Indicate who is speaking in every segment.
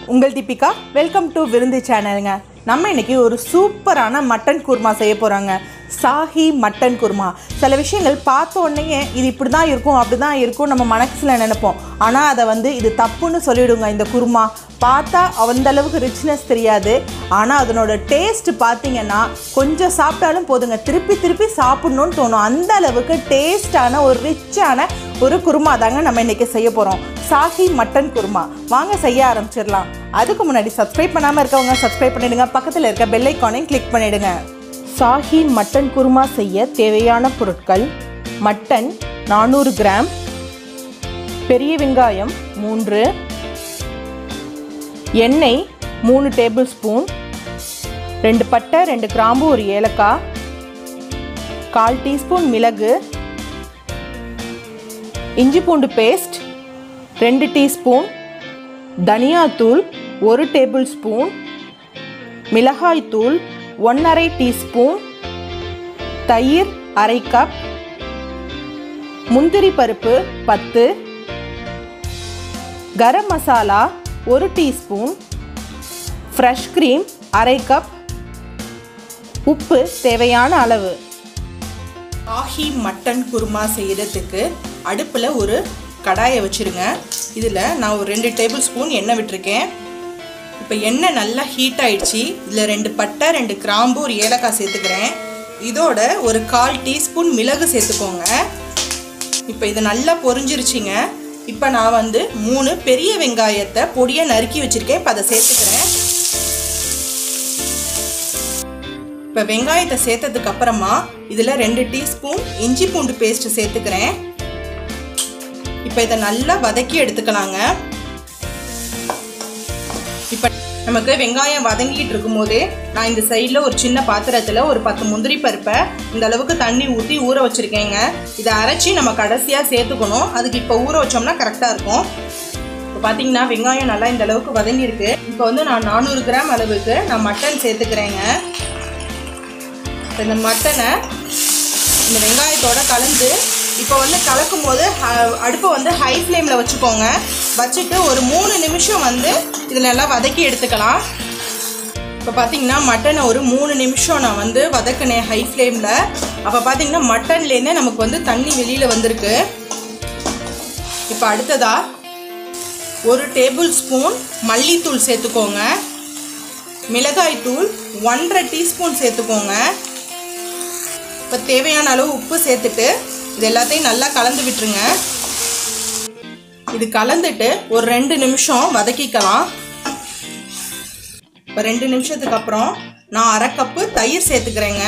Speaker 1: உங்கள் Deepika welcome to விருந்து சேனலுங்க நம்ம இன்னைக்கு ஒரு சூப்பரான மட்டன் குருமா செய்ய போகிறாங்க சாஹி மட்டன் குருமா சில விஷயங்கள் பார்த்த உடனே இது இப்படி தான் இருக்கும் அப்படி தான் இருக்கும் நம்ம மனசில் நினைப்போம் ஆனால் அதை வந்து இது தப்புன்னு சொல்லிவிடுங்க இந்த குருமா பார்த்தா அந்த அளவுக்கு ரிச்னஸ் தெரியாது ஆனால் அதனோட டேஸ்ட் பார்த்தீங்கன்னா கொஞ்சம் சாப்பிட்டாலும் போதுங்க திருப்பி திருப்பி சாப்பிட்ணுன்னு தோணும் அந்த அளவுக்கு டேஸ்டான ஒரு ரிச்சான ஒரு குருமா தாங்க நம்ம இன்றைக்கி செய்ய போகிறோம் சாஹி மட்டன் குருமா வாங்க செய்ய ஆரம்பிச்சிடலாம் அதுக்கு முன்னாடி சப்ஸ்கிரைப் பண்ணாமல் இருக்கவங்க சப்ஸ்கிரைப் பண்ணிடுங்க பக்கத்தில் இருக்க பெல் ஐக்கானையும் கிளிக் பண்ணிடுங்க சாஹி மட்டன் குருமா செய்ய தேவையான பொருட்கள் மட்டன் நானூறு கிராம் பெரிய வெங்காயம் மூன்று எண்ணெய் மூணு டேபிள் ஸ்பூன் ரெண்டு பட்டை ரெண்டு கிராம்பு ஒரு ஏலக்காய் கால் டீஸ்பூன் மிளகு இஞ்சி பூண்டு பேஸ்ட் ரெண்டு டீஸ்பூன் தனியாத்தூள் ஒரு டேபிள் ஸ்பூன் மிளகாய்த்தூள் ஒன்றரை டீஸ்பூன் தயிர் அரை கப் முந்திரி பருப்பு பத்து கரம் மசாலா ஒரு டீஸ்பூன் ஃப்ரெஷ் க்ரீம் அரை கப் உப்பு தேவையான அளவு ஆஹி மட்டன் குருமா செய்கிறதுக்கு அடுப்பில் ஒரு கடாயை வச்சுருங்க இதில் நான் ஒரு ரெண்டு டேபிள் ஸ்பூன் எண்ணெய் விட்டுருக்கேன் இப்போ எண்ணெய் நல்லா ஹீட் ஆயிடுச்சு இதில் ரெண்டு பட்டை ரெண்டு கிராம்பு ஒரு ஏலக்காய் சேர்த்துக்கிறேன் இதோட ஒரு கால் டீஸ்பூன் மிளகு சேர்த்துக்கோங்க இப்போ இது நல்லா பொரிஞ்சிருச்சுங்க இப்போ நான் வந்து மூணு பெரிய வெங்காயத்தை பொடியாக நறுக்கி வச்சுருக்கேன் இப்போ அதை சேர்த்துக்கிறேன் இப்போ வெங்காயத்தை சேர்த்ததுக்கு அப்புறமா இதில் ரெண்டு டீஸ்பூன் இஞ்சி பூண்டு பேஸ்ட் சேர்த்துக்கிறேன் இப்போ இதை நல்லா வதக்கி எடுத்துக்கலாங்க இப்போ நமக்கு வெங்காயம் வதங்கிட்டு இருக்கும்போதே நான் இந்த சைடில் ஒரு சின்ன பாத்திரத்தில் ஒரு பத்து முந்திரி பருப்பை இந்த அளவுக்கு தண்ணி ஊற்றி ஊற வச்சுருக்கேங்க இதை அரைச்சி நம்ம கடைசியாக சேர்த்துக்கணும் அதுக்கு இப்போ ஊற வச்சோம்னா கரெக்டாக இருக்கும் இப்போ பார்த்தீங்கன்னா வெங்காயம் நல்லா இந்த அளவுக்கு வதங்கியிருக்கு இப்போ வந்து நான் நானூறு கிராம் அளவுக்கு நான் மட்டன் சேர்த்துக்கிறேங்க இப்போ இந்த மட்டனை இந்த வெங்காயத்தோட கலந்து இப்போ வந்து கலக்கும் போது அடுப்பை வந்து ஹை ஃப்ளேமில் வச்சுக்கோங்க வச்சுட்டு ஒரு மூணு நிமிஷம் வந்து இதில் நல்லா வதக்கி எடுத்துக்கலாம் இப்போ பார்த்தீங்கன்னா மட்டனை ஒரு மூணு நிமிஷம் நான் வந்து வதக்கினேன் ஹை ஃப்ளேமில் அப்போ பார்த்தீங்கன்னா மட்டன்லேருந்தே நமக்கு வந்து தண்ணி வெளியில் வந்திருக்கு இப்போ அடுத்ததா ஒரு டேபிள் ஸ்பூன் மல்லித்தூள் சேர்த்துக்கோங்க மிளகாய்த்தூள் ஒன்றரை டீஸ்பூன் சேர்த்துக்கோங்க இப்போ தேவையான அளவு உப்பு சேர்த்துட்டு இது எல்லாத்தையும் நல்லா கலந்து விட்டுருங்க இது கலந்துட்டு ஒரு ரெண்டு நிமிஷம் வதக்கிக்கலாம் இப்போ ரெண்டு நிமிஷத்துக்கு அப்புறம் நான் அரை கப்பு தயிர் சேர்த்துக்கிறேங்க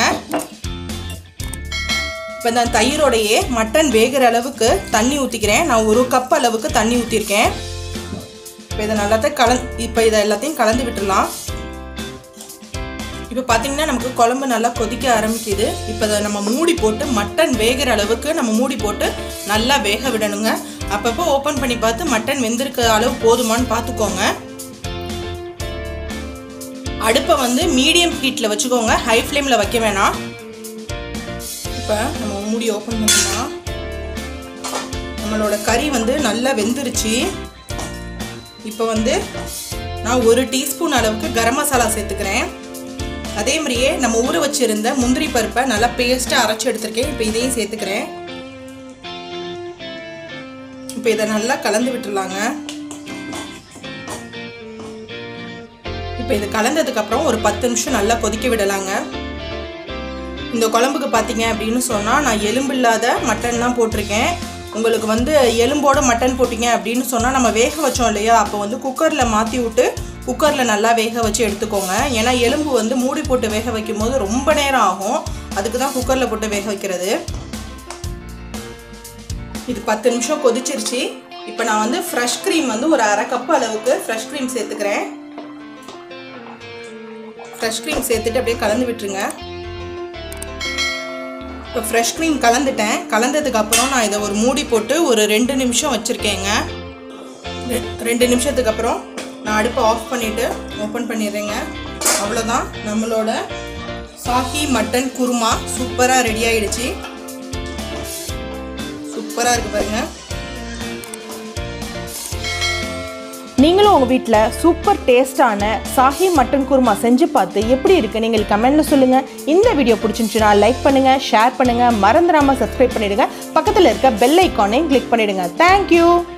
Speaker 1: இப்போ இந்த தயிரோடையே மட்டன் வேகிற அளவுக்கு தண்ணி ஊற்றிக்கிறேன் நான் ஒரு கப் அளவுக்கு தண்ணி ஊற்றிருக்கேன் இப்போ இதை நல்லாத்தையும் கலந் இப்போ இதை எல்லாத்தையும் கலந்து விட்டுடலாம் இப்போ பார்த்தீங்கன்னா நமக்கு குழம்பு நல்லா கொதிக்க ஆரம்பிக்குது இப்போ அதை நம்ம மூடி போட்டு மட்டன் வேகிற அளவுக்கு நம்ம மூடி போட்டு நல்லா வேக விடணுங்க அப்பப்போ ஓப்பன் பண்ணி பார்த்து மட்டன் வெந்திருக்க அளவு போதுமான்னு பார்த்துக்கோங்க அடுப்பை வந்து மீடியம் ஹீட்டில் வச்சுக்கோங்க ஹை ஃப்ளேமில் வைக்க வேணாம் இப்போ நம்ம மூடி ஓப்பன் பண்ணலாம் நம்மளோட கறி வந்து நல்லா வெந்துருச்சு இப்போ வந்து நான் ஒரு டீஸ்பூன் அளவுக்கு கரம் மசாலா சேர்த்துக்கிறேன் அதே மாதிரியே நம்ம ஊற வச்சிருந்த முந்திரி பருப்பை நல்லா பேஸ்ட்டாக அரைச்சி எடுத்திருக்கேன் இப்போ இதையும் சேர்த்துக்கிறேன் இப்போ இதை நல்லா கலந்து விட்டுருலாங்க இப்போ இது கலந்ததுக்கப்புறம் ஒரு பத்து நிமிஷம் நல்லா கொதிக்க விடலாங்க இந்த குழம்புக்கு பார்த்தீங்க அப்படின்னு சொன்னால் நான் எலும்பு இல்லாத மட்டன் தான் போட்டிருக்கேன் உங்களுக்கு வந்து எலும்போட மட்டன் போட்டிங்க அப்படின்னு சொன்னால் நம்ம வேக வச்சோம் இல்லையா அப்போ வந்து குக்கரில் மாற்றி விட்டு குக்கரில் நல்லா வேக வச்சு எடுத்துக்கோங்க ஏன்னா எலும்பு வந்து மூடி போட்டு வேக வைக்கும் போது ரொம்ப நேரம் ஆகும் அதுக்கு தான் குக்கரில் போட்டு வேக வைக்கிறது இது பத்து நிமிஷம் கொதிச்சிருச்சு இப்போ நான் வந்து ஃப்ரெஷ் க்ரீம் வந்து ஒரு அரை கப் அளவுக்கு ஃப்ரெஷ் க்ரீம் சேர்த்துக்கிறேன் ஃப்ரெஷ் க்ரீம் சேர்த்துட்டு அப்படியே கலந்து விட்டுருங்க இப்போ ஃப்ரெஷ் க்ரீம் கலந்துட்டேன் கலந்ததுக்கப்புறம் நான் இதை ஒரு மூடி போட்டு ஒரு ரெண்டு நிமிஷம் வச்சுருக்கேங்க ரெண்டு நிமிஷத்துக்கு அப்புறம் நான் அடுப்பை ஆஃப் பண்ணிவிட்டு ஓப்பன் பண்ணிடுறேங்க அவ்வளோதான் நம்மளோட சாஹி மட்டன் குருமா சூப்பராக ரெடி ஆயிடுச்சு சூப்பராக இருக்குது பாருங்கள்
Speaker 2: நீங்களும் உங்கள் வீட்டில் சூப்பர் டேஸ்டான சாஹி மட்டன் குருமா செஞ்சு பார்த்து எப்படி இருக்கு நீங்கள் கமெண்ட்டில் சொல்லுங்கள் இந்த வீடியோ பிடிச்சிருந்துச்சுன்னா லைக் பண்ணுங்கள் ஷேர் பண்ணுங்கள் மறந்துடாமல் சப்ஸ்கிரைப் பண்ணிடுங்க பக்கத்தில் இருக்க பெல் ஐக்கானையும் கிளிக் பண்ணிடுங்க தேங்க்யூ